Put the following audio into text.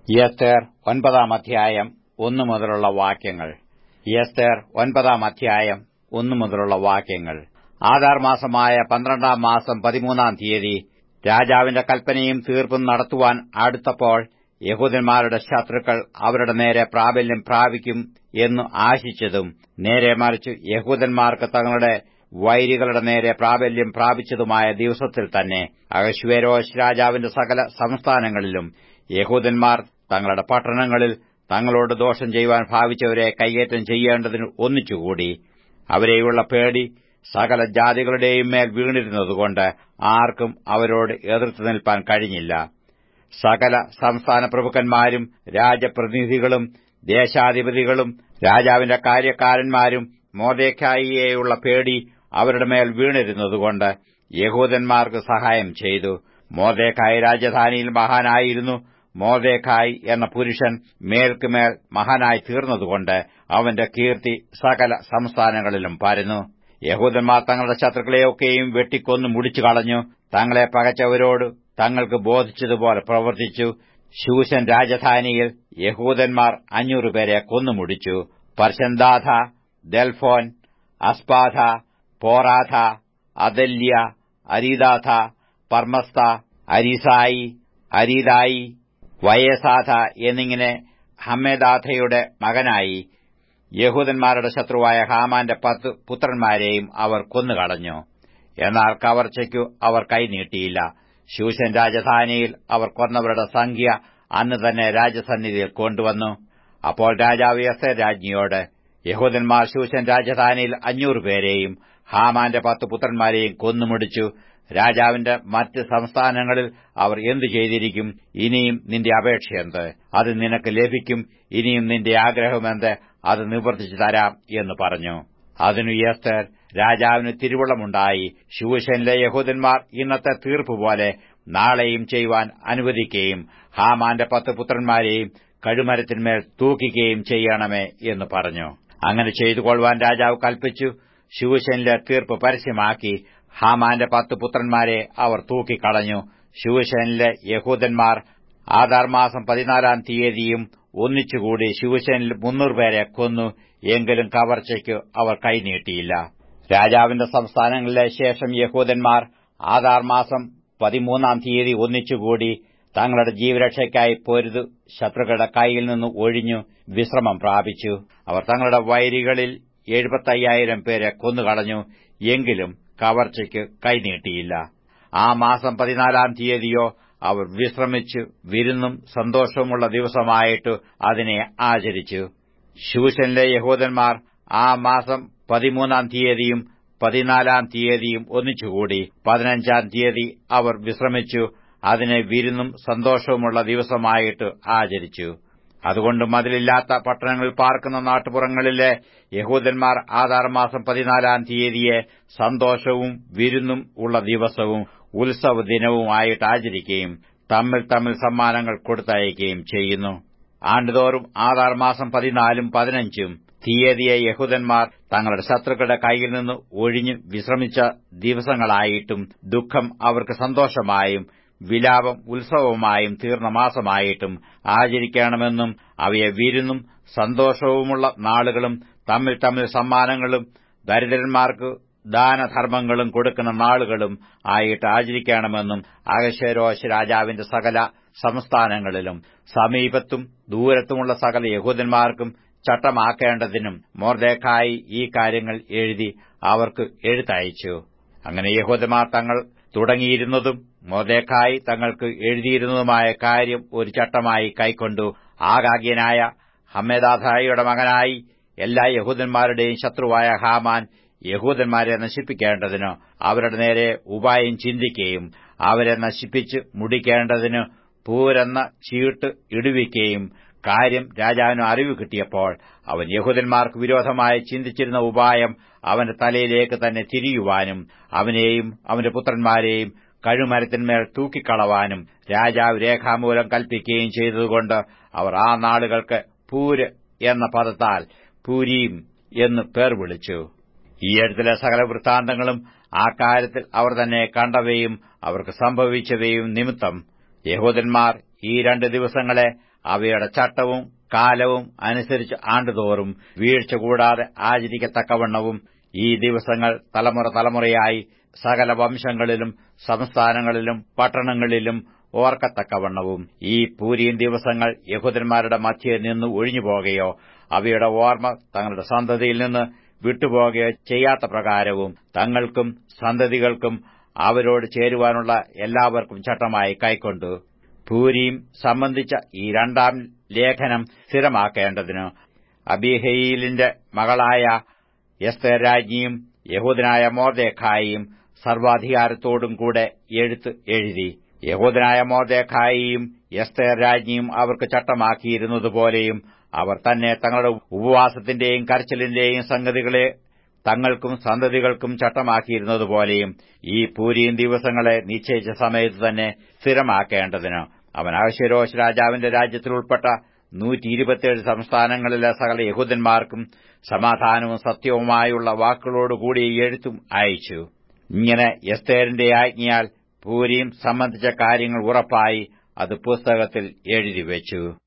എസ്തേർ ഒൻപതാം അധ്യായം ഒന്നു മുതലുള്ള വാക്യങ്ങൾ എസ്തേർ ഒൻപതാം അധ്യായം ഒന്നു മുതലുള്ള വാക്യങ്ങൾ ആധാർ മാസമായ പന്ത്രണ്ടാം മാസം പതിമൂന്നാം തീയതി രാജാവിന്റെ കൽപ്പനയും തീർപ്പും നടത്തുവാൻ അടുത്തപ്പോൾ യഹൂദന്മാരുടെ ശത്രുക്കൾ അവരുടെ നേരെ പ്രാബല്യം പ്രാപിക്കും എന്നു ആശിച്ചതും നേരെ മറിച്ച് യഹൂദന്മാർക്ക് തങ്ങളുടെ വൈരികളുടെ നേരെ പ്രാബല്യം പ്രാപിച്ചതുമായ ദിവസത്തിൽ തന്നെ അഹശ്വേരോശ് രാജാവിന്റെ സകല സംസ്ഥാനങ്ങളിലും യഹൂദന്മാർ തങ്ങളുടെ പട്ടണങ്ങളിൽ തങ്ങളോട് ദോഷം ചെയ്യുവാൻ ഭാവിച്ചവരെ കൈയേറ്റം ചെയ്യേണ്ടതിന് ഒന്നിച്ചുകൂടി അവരെയുള്ള പേടി സകല ജാതികളുടെയും മേൽ വീണിരുന്നതുകൊണ്ട് ആർക്കും അവരോട് എതിർത്തു നിൽപ്പാൻ കഴിഞ്ഞില്ല സകല സംസ്ഥാന പ്രഭുക്കന്മാരും രാജപ്രതിനിധികളും ദേശാധിപതികളും രാജാവിന്റെ കാര്യക്കാരന്മാരും മോദേക്കായിയെയുള്ള പേടി അവരുടെ മേൽ വീണിരുന്നതുകൊണ്ട് യഹൂദന്മാർക്ക് സഹായം ചെയ്തു മോദേക്കായി രാജധാനിയിൽ മഹാനായിരുന്നു മോദേക്കായ് എന്ന പുരുഷൻ മേൽക്കുമേൽ മഹാനായി തീർന്നതുകൊണ്ട് അവന്റെ കീർത്തി സകല സംസ്ഥാനങ്ങളിലും പരന്നു യഹൂദന്മാർ തങ്ങളുടെ ശത്രുക്കളെയൊക്കെയും വെട്ടിക്കൊന്നു മുടിച്ചു കളഞ്ഞു തങ്ങളെ പകച്ചവരോട് തങ്ങൾക്ക് ബോധിച്ചതുപോലെ പ്രവർത്തിച്ചു ശൂശൻ രാജധാനിയിൽ യഹൂദന്മാർ അഞ്ഞൂറ് പേരെ കൊന്നുമുടിച്ചു പർശന്താഥ ദൽഫോൻ അസ്പാഥ പോറാഥ അദല്യ അരീദാഥ പർമസ്ത അരിസായി അരീദായി വയസാഥ എന്നിങ്ങനെ ഹമ്മേദാഥയുടെ മകനായി യഹൂദന്മാരുടെ ശത്രുവായ ഹാമാന്റെ പത്ത് പുത്രന്മാരെയും അവർ കൊന്നുകളഞ്ഞു എന്നാൽ കവർച്ചയ്ക്കു അവർ കൈനീട്ടിയില്ല ശൂശൻ രാജധാനിയിൽ അവർ കൊന്നവരുടെ സംഖ്യ അന്ന് തന്നെ രാജസന്നിധിയിൽ കൊണ്ടുവന്നു അപ്പോൾ രാജാവ് എസ്തർ രാജ്ഞിയോട് യഹൂദന്മാർ ശൂശൻ രാജധാനിയിൽ അഞ്ഞൂറ് പേരെയും ഹാമാന്റെ പത്ത് പുത്രന്മാരെയും കൊന്നുമുടിച്ചു രാജാവിന്റെ മറ്റ് സംസ്ഥാനങ്ങളിൽ അവർ എന്തു ചെയ്തിരിക്കും ഇനിയും നിന്റെ അപേക്ഷയെന്ത് അത് നിനക്ക് ലഭിക്കും ഇനിയും നിന്റെ ആഗ്രഹമെന്ത് അത് നിവർത്തിച്ചു തരാം എന്ന് പറഞ്ഞു അതിനു യസ്തർ രാജാവിന് തിരുവുള്ളമുണ്ടായി ശൂശനിലെ യഹൂദന്മാർ ഇന്നത്തെ തീർപ്പുപോലെ നാളെയും ചെയ്യുവാൻ അനുവദിക്കുകയും ഹാമാന്റെ പത്ത് പുത്രന്മാരെയും കഴുമരത്തിന്മേൽ തൂക്കുകയും ചെയ്യണമേ എന്ന് പറഞ്ഞു അങ്ങനെ ചെയ്തുകൊള്ളുവാൻ രാജാവ് കൽപ്പിച്ചു ശൂശനിലെ തീർപ്പ് പരസ്യമാക്കി ഹാമാന്റെ പത്ത് പുത്രന്മാരെ അവർ തൂക്കിക്കളഞ്ഞു ശിവശനിലെ യഹൂദന്മാർ ആധാർ മാസം പതിനാലാം തീയതിയും ഒന്നിച്ചുകൂടി ശിവശനിൽ മുന്നൂറ് പേരെ കൊന്നു എങ്കിലും കവർച്ചയ്ക്ക് അവർ കൈനീട്ടിയില്ല രാജാവിന്റെ സംസ്ഥാനങ്ങളിലെ ശേഷം യഹൂദന്മാർ ആധാർ മാസം പതിമൂന്നാം തീയതി ഒന്നിച്ചുകൂടി തങ്ങളുടെ ജീവരക്ഷയ്ക്കായി പൊരുതു ശത്രുക്കളുടെ കൈയിൽ നിന്ന് ഒഴിഞ്ഞു വിശ്രമം പ്രാപിച്ചു അവർ തങ്ങളുടെ വൈരികളിൽ എഴുപത്തയ്യായിരം പേരെ കൊന്നുകളഞ്ഞു എങ്കിലും കവർച്ചയ്ക്ക് കൈനീട്ടിയില്ല ആ മാസം പതിനാലാം തീയതിയോ അവർ വിശ്രമിച്ചു വിരുന്നും സന്തോഷവുമുള്ള ദിവസമായിട്ട് അതിനെ ആചരിച്ചു ശൂശനിലെ യഹൂദന്മാർ ആ മാസം പതിമൂന്നാം തീയതിയും പതിനാലാം തീയതിയും ഒന്നിച്ചുകൂടി പതിനഞ്ചാം തീയതി അവർ വിശ്രമിച്ചു അതിനെ വിരുന്നും സന്തോഷവുമുള്ള ദിവസമായിട്ട് ആചരിച്ചു അതുകൊണ്ട് മതിലില്ലാത്ത പട്ടണങ്ങളിൽ പാർക്കുന്ന നാട്ടുപുറങ്ങളിലെ യഹൂദന്മാർ ആധാർ മാസം പതിനാലാം തീയതിയെ സന്തോഷവും വിരുന്നും ഉള്ള ദിവസവും ഉത്സവ ദിനവുമായിട്ട് ആചരിക്കുകയും തമ്മിൽ തമ്മിൽ സമ്മാനങ്ങൾ കൊടുത്തയക്കുകയും ചെയ്യുന്നു ആണ്ടുതോറും ആധാർ മാസം പതിനാലും പതിനഞ്ചും തീയതിയെ യഹൂദന്മാർ തങ്ങളുടെ ശത്രുക്കളുടെ കൈയിൽ നിന്ന് ഒഴിഞ്ഞു വിശ്രമിച്ച ദിവസങ്ങളായിട്ടും ദുഃഖം അവർക്ക് സന്തോഷമായും വിലാപം ഉത്സവമായും തീർന്ന മാസമായിട്ടും ആചരിക്കണമെന്നും അവയെ വിരുന്നും സന്തോഷവുമുള്ള നാളുകളും തമ്മിൽ തമ്മിൽ സമ്മാനങ്ങളും ദരിദ്രന്മാർക്ക് ദാനധർമ്മങ്ങളും കൊടുക്കുന്ന നാളുകളും ആയിട്ട് ആചരിക്കണമെന്നും അകശരോശ് രാജാവിന്റെ സകല സംസ്ഥാനങ്ങളിലും സമീപത്തും ദൂരത്തുമുള്ള സകല യഹൂദന്മാർക്കും ചട്ടമാക്കേണ്ടതിനും മോർദേക്കായി ഈ കാര്യങ്ങൾ എഴുതി അവർക്ക് എഴുത്തയച്ചു അങ്ങനെ യഹൂദന്മാർ തങ്ങൾ തുടങ്ങിയിരുന്നതും മോദേക്കായി തങ്ങൾക്ക് എഴുതിയിരുന്നതുമായ കാര്യം ഒരു ചട്ടമായി കൈക്കൊണ്ടു ആകാഗ്യനായ ഹമ്മേദാഥായിയുടെ മകനായി എല്ലാ യഹൂദന്മാരുടെയും ശത്രുവായ ഹാമാൻ യഹൂദന്മാരെ നശിപ്പിക്കേണ്ടതിന് അവരുടെ നേരെ ഉപായം ചിന്തിക്കുകയും അവരെ നശിപ്പിച്ച് മുടിക്കേണ്ടതിന് പൂരെന്ന ചീട്ട് ഇടുവിക്കുകയും കാര്യം രാജാവിന് അറിവ് കിട്ടിയപ്പോൾ അവൻ യഹൂദന്മാർക്ക് വിരോധമായി ചിന്തിച്ചിരുന്ന ഉപായം അവന്റെ തലയിലേക്ക് തന്നെ തിരിയുവാനും അവനെയും അവന്റെ പുത്രന്മാരെയും കഴുമരത്തിന്മേൽ തൂക്കിക്കളവാനും രാജാവ് രേഖാമൂലം കൽപ്പിക്കുകയും ചെയ്തതുകൊണ്ട് അവർ ആ നാളുകൾക്ക് പൂര് എന്ന പദത്താൽ പൂരീം എന്ന് പേർ വിളിച്ചു ഈ എഴുത്തിലെ സകല വൃത്താന്തങ്ങളും ആ കാര്യത്തിൽ അവർ തന്നെ കണ്ടവയും അവർക്ക് സംഭവിച്ചവയും നിമിത്തം യഹൂദന്മാർ ഈ രണ്ട് ദിവസങ്ങളെ അവയുടെ ചട്ടവും കാലവും അനുസരിച്ച് ആണ്ടുതോറും വീഴ്ച കൂടാതെ ആചരിക്കത്തക്കവണ്ണവും ഈ ദിവസങ്ങൾ തലമുറ തലമുറയായി സകല വംശങ്ങളിലും സംസ്ഥാനങ്ങളിലും പട്ടണങ്ങളിലും ഓർക്കത്തക്കവണ്ണവും ഈ പൂരീൻ ദിവസങ്ങൾ യഹൂദന്മാരുടെ മധ്യയിൽ നിന്ന് ഒഴിഞ്ഞുപോകുകയോ അവയുടെ ഓർമ്മ തങ്ങളുടെ സന്തതിയിൽ നിന്ന് വിട്ടുപോകുകയോ ചെയ്യാത്ത പ്രകാരവും തങ്ങൾക്കും സന്തതികൾക്കും അവരോട് ചേരുവാനുള്ള എല്ലാവർക്കും ചട്ടമായി കൈക്കൊണ്ടു പൂരിയും സംബന്ധിച്ച ഈ രണ്ടാം ലേഖനം സ്ഥിരമാക്കേണ്ടതിന് അബിഹയിലിന്റെ മകളായ എസ്തേർ രാജ്ഞിയും യഹൂദനായ മോർദേഖായിയും സർവാധികാരത്തോടും കൂടെ എഴുത്ത് എഴുതി യഹൂദനായ മോർദേഖായിയും എസ്തേർ രാജ്ഞിയും അവർക്ക് ചട്ടമാക്കിയിരുന്നതുപോലെയും അവർ തന്നെ തങ്ങളുടെ ഉപവാസത്തിന്റെയും കരച്ചിലിന്റെയും സംഗതികളെ തങ്ങൾക്കും സന്തതികൾക്കും ചട്ടമാക്കിയിരുന്നതുപോലെയും ഈ പൂരീൻ ദിവസങ്ങളെ നിശ്ചയിച്ച സമയത്ത് തന്നെ സ്ഥിരമാക്കേണ്ടതിന് അവൻ അഹശ്വരോഷ് രാജാവിന്റെ രാജ്യത്തിൽ ഉൾപ്പെട്ട നൂറ്റി ഇരുപത്തിയേഴ് സംസ്ഥാനങ്ങളിലെ സകല യഹൂദന്മാർക്കും സമാധാനവും സത്യവുമായുള്ള വാക്കുകളോടുകൂടി എഴുത്തും അയച്ചു ഇങ്ങനെ എസ്തേറിന്റെ ആജ്ഞയാൽ പൂരിയും സംബന്ധിച്ച കാര്യങ്ങൾ ഉറപ്പായി അത് പുസ്തകത്തിൽ എഴുതിവെച്ചു